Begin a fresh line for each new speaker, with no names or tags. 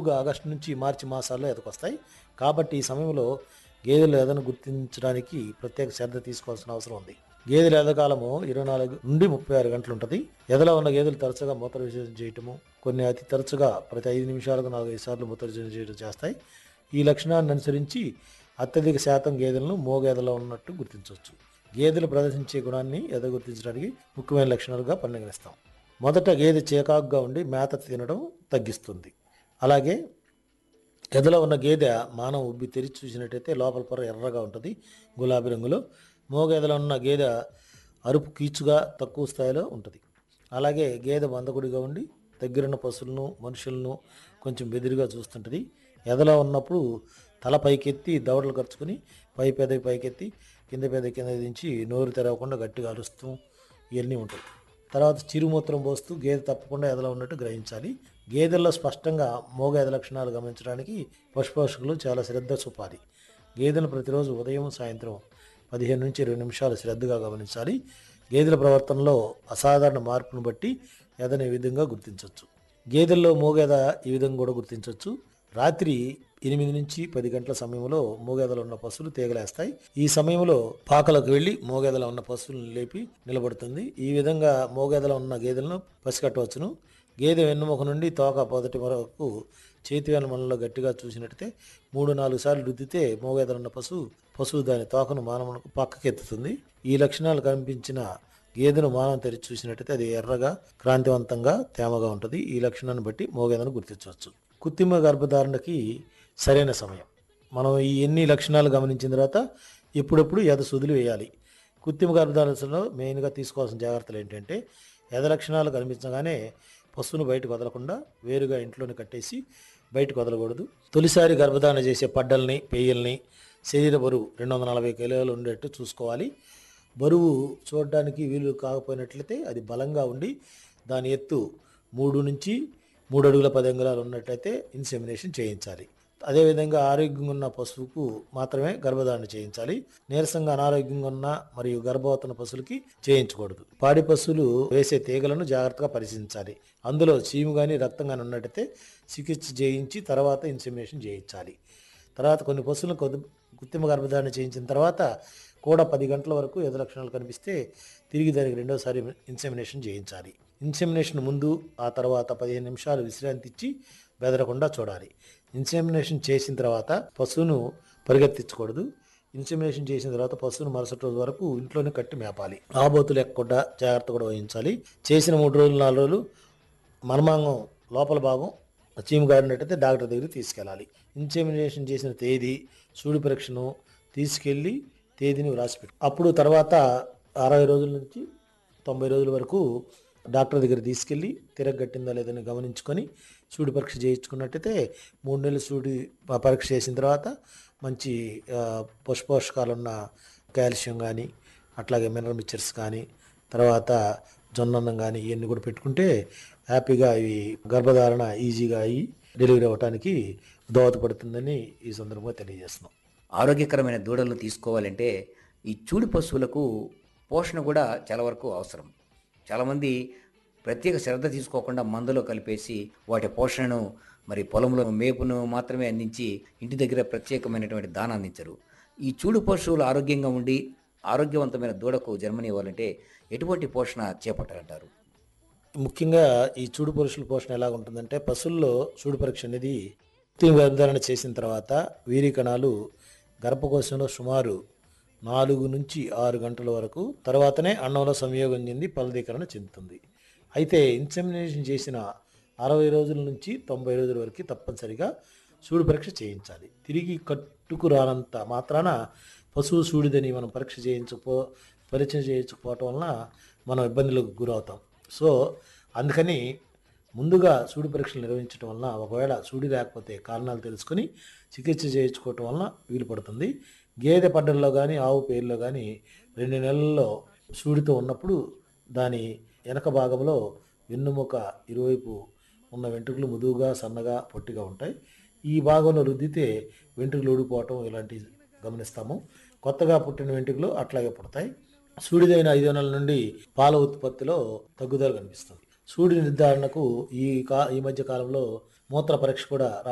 లోపుగా ఆగస్టు నుంచి మార్చి మాసాల్లో ఎదకొస్తాయి కాబట్టి ఈ సమయంలో గేదెల ఎదను గుర్తించడానికి ప్రత్యేక శ్రద్ధ తీసుకోవాల్సిన అవసరం ఉంది గేదెల ఎదకాలము ఇరవై నాలుగు నుండి ముప్పై ఆరు గంటలు ఉంటుంది ఎదలో ఉన్న గేదెలు తరచుగా మూత్ర విసర్జన చేయటము కొన్ని అతి తరచుగా ప్రతి ఐదు నిమిషాలకు నాలుగైదు సార్లు మూత్ర విసర్జన చేయడం చేస్తాయి ఈ లక్షణాన్ని అనుసరించి అత్యధిక శాతం గేదెలను మోగేదలో ఉన్నట్టు గుర్తించవచ్చు గేదెలు ప్రదర్శించే గుణాన్ని ఎద గుర్తించడానికి ముఖ్యమైన లక్షణాలుగా పరిగణిస్తాం మొదట గేదె చేకాకుగా ఉండి మేత తినడం తగ్గిస్తుంది అలాగే ఎదలో ఉన్న గేదె మానం ఉబ్బి తెరిచి చూసినట్టయితే లోపల పొర ఎర్రగా ఉంటుంది గులాబీ రంగులో మోగేదలో ఉన్న గేదె అరుపు కీచుగా తక్కువ స్థాయిలో ఉంటుంది అలాగే గేదె మందకుడిగా ఉండి దగ్గరున్న పశువులను మనుషులను కొంచెం బెదిరిగా చూస్తుంటుంది ఎదలో ఉన్నప్పుడు తల పైకెత్తి దవడలు ఖర్చుకొని పై పెదవి పైకెత్తి కింద పెద కింద దించి నోరు తెరవకుండా గట్టిగా అరుస్తూ ఇవన్నీ ఉంటాయి తర్వాత చిరుమూత్రం పోస్తూ గేదె తప్పకుండా ఎదలో ఉన్నట్టు గ్రహించాలి గేదెల్లో స్పష్టంగా మోగ ఎద లక్షణాలు గమనించడానికి పశుపోషకులు చాలా శ్రద్ధ చూపాలి గేదెలు ప్రతిరోజు ఉదయం సాయంత్రం పదిహేను నుంచి ఇరవై నిమిషాలు శ్రద్ధగా గమనించాలి గేదెల ప్రవర్తనలో అసాధారణ మార్పును బట్టి ఎదని ఈ విధంగా గుర్తించవచ్చు గేదెల్లో మోగేద ఈ విధంగా కూడా గుర్తించవచ్చు రాత్రి ఎనిమిది నుంచి పది గంటల సమయంలో మోగేదలో ఉన్న పశువులు తీగలేస్తాయి ఈ సమయంలో పాకలకు వెళ్లి మోగేదలో ఉన్న పశువులను లేపి నిలబడుతుంది ఈ విధంగా మోగేదలో ఉన్న గేదెలను పసికట్టవచ్చును గేదె వెన్నుముక నుండి తోక పొదటి వరకు చేతి వెనమలలో గట్టిగా చూసినట్టయితే మూడు నాలుగు సార్లు రుద్దితే మోగేదలో ఉన్న పశువు పశువు దాని తోకను మానవులకు పక్కకెత్తుతుంది ఈ లక్షణాలు కనిపించిన గేదెను మానవం తెరిచి చూసినట్టయితే అది ఎర్రగా క్రాంతివంతంగా తేమగా ఉంటుంది ఈ లక్షణాన్ని బట్టి మోగేదను గుర్తించవచ్చు కృత్రిమ గర్భధారణకి సరైన సమయం మనం ఈ ఎన్ని లక్షణాలు గమనించిన తర్వాత ఎప్పుడెప్పుడు ఎద సుదులు వేయాలి కృత్రిమ గర్భధారణలో మెయిన్గా తీసుకోవాల్సిన జాగ్రత్తలు ఏంటంటే ఎద లక్షణాలు కనిపించగానే పశువును బయటకు వదలకుండా వేరుగా ఇంట్లోనే కట్టేసి బయటకు వదలకూడదు తొలిసారి గర్భధారణ చేసే పడ్డల్ని పెయ్యల్ని శరీర బరువు రెండు వందల నలభై కిలోలు ఉండేట్టు చూసుకోవాలి బరువు చూడడానికి వీలు కాకపోయినట్లయితే అది బలంగా ఉండి దాని ఎత్తు మూడు నుంచి మూడు అడుగుల పది అంగుళాలు ఉన్నట్లయితే ఇన్సెమినేషన్ చేయించాలి అదేవిధంగా ఆరోగ్యంగా ఉన్న పశువుకు మాత్రమే గర్భధారణ చేయించాలి నీరసంగా అనారోగ్యంగా ఉన్న మరియు గర్భవతున్న పశువులకి చేయించకూడదు పాడి పశువులు వేసే తీగలను జాగ్రత్తగా పరిశీలించాలి అందులో చీము కానీ రక్తం కానీ ఉన్నట్టయితే చికిత్స చేయించి తర్వాత ఇన్సెమినేషన్ చేయించాలి తర్వాత కొన్ని పశువులను కొద్ది కృత్రిమ గర్భధారణ చేయించిన తర్వాత కూడా పది గంటల వరకు ఎదు లక్షణాలు కనిపిస్తే తిరిగి దానికి రెండోసారి ఇన్సెమినేషన్ చేయించాలి ఇన్సెమినేషన్ ముందు ఆ తర్వాత పదిహేను నిమిషాలు విశ్రాంతి ఇచ్చి బెదరకుండా చూడాలి ఇన్సెమినేషన్ చేసిన తర్వాత పశువును పరిగెత్తించకూడదు ఇన్సెమినేషన్ చేసిన తర్వాత పశువును మరుసటి రోజు వరకు ఇంట్లోనే కట్టి మేపాలి ఆబోతులు ఎక్కకుండా జాగ్రత్త కూడా వహించాలి చేసిన మూడు రోజులు నాలుగు రోజులు మర్మాంగం లోపల భాగం చీము గారినట్టయితే డాక్టర్ దగ్గరికి తీసుకెళ్ళాలి ఇన్సెమినేషన్ చేసిన తేదీ సూడి పరీక్షను తీసుకెళ్ళి తేదీని వ్రాసిపెట్టు అప్పుడు తర్వాత అరవై రోజుల నుంచి తొంభై రోజుల వరకు డాక్టర్ దగ్గర తీసుకెళ్ళి తిరగట్టిందా లేదని గమనించుకొని సూడి పరీక్ష చేయించుకున్నట్టయితే మూడు నెలలు సూడి ప- పరీక్ష చేసిన తర్వాత మంచి ఆ, పుష్పోషకాలున్న కాల్షియం కానీ అట్లాగే మినరల్ మిక్చర్స్ కానీ తర్వాత జొన్నన్నం కానీ ఇవన్నీ కూడా పెట్టుకుంటే హ్యాపీగా ఇవి గర్భధారణ ఈజీగా అయ్యి డెలివరీ అవ్వడానికి దోహదపడుతుందని ఈ సందర్భంగా తెలియజేస్తున్నాం
ఆరోగ్యకరమైన దూడలు తీసుకోవాలంటే ఈ చూడి పశువులకు పోషణ కూడా చాలా వరకు అవసరం చాలామంది ప్రత్యేక శ్రద్ధ తీసుకోకుండా మందులో కలిపేసి వాటి పోషణను మరి పొలంలో మేపును మాత్రమే అందించి ఇంటి దగ్గర ప్రత్యేకమైనటువంటి దాన అందించరు ఈ చూడు పశువులు ఆరోగ్యంగా ఉండి ఆరోగ్యవంతమైన దూడకు జన్మనివ్వాలంటే ఎటువంటి పోషణ చేపట్టాలంటారు
ముఖ్యంగా ఈ చూడు పరీక్షల పోషణ ఎలా ఉంటుందంటే పశువుల్లో చూడు పరీక్ష అనేది కృత్రిమ గర్భధారణ చేసిన తర్వాత వీరి కణాలు గర్భకోశంలో సుమారు నాలుగు నుంచి ఆరు గంటల వరకు తర్వాతనే అన్నంలో సంయోగం చెంది ఫలదీకరణ చెందుతుంది అయితే ఇన్సెమినేషన్ చేసిన అరవై రోజుల నుంచి తొంభై రోజుల వరకు తప్పనిసరిగా సూడి పరీక్ష చేయించాలి తిరిగి కట్టుకు రానంత మాత్రాన పశువు సూడిదని మనం పరీక్ష చేయించకపో పరీక్ష చేయించకపోవటం వలన మనం ఇబ్బందులకు గురవుతాం సో అందుకని ముందుగా సూడి పరీక్షలు నిర్వహించడం వలన ఒకవేళ సూడి లేకపోతే కారణాలు తెలుసుకొని చికిత్స చేయించుకోవటం వలన వీలు పడుతుంది గేదె పడ్డల్లో కానీ ఆవు పేరులో కానీ రెండు నెలల్లో సూడితో ఉన్నప్పుడు దాని వెనక భాగంలో వెన్నుముక ఇరువైపు ఉన్న వెంట్రుకలు ముదువుగా సన్నగా పొట్టిగా ఉంటాయి ఈ భాగంలో రుద్దితే వెంట్రుకలు ఊడిపోవటం ఇలాంటివి గమనిస్తాము కొత్తగా పుట్టిన వెంట్రుకలు అట్లాగే పుడతాయి సూడిదైన ఐదు నెలల నుండి పాల ఉత్పత్తిలో తగ్గుదల కనిపిస్తుంది సూడి నిర్ధారణకు ఈ కా ఈ మధ్య కాలంలో మూత్ర పరీక్ష కూడా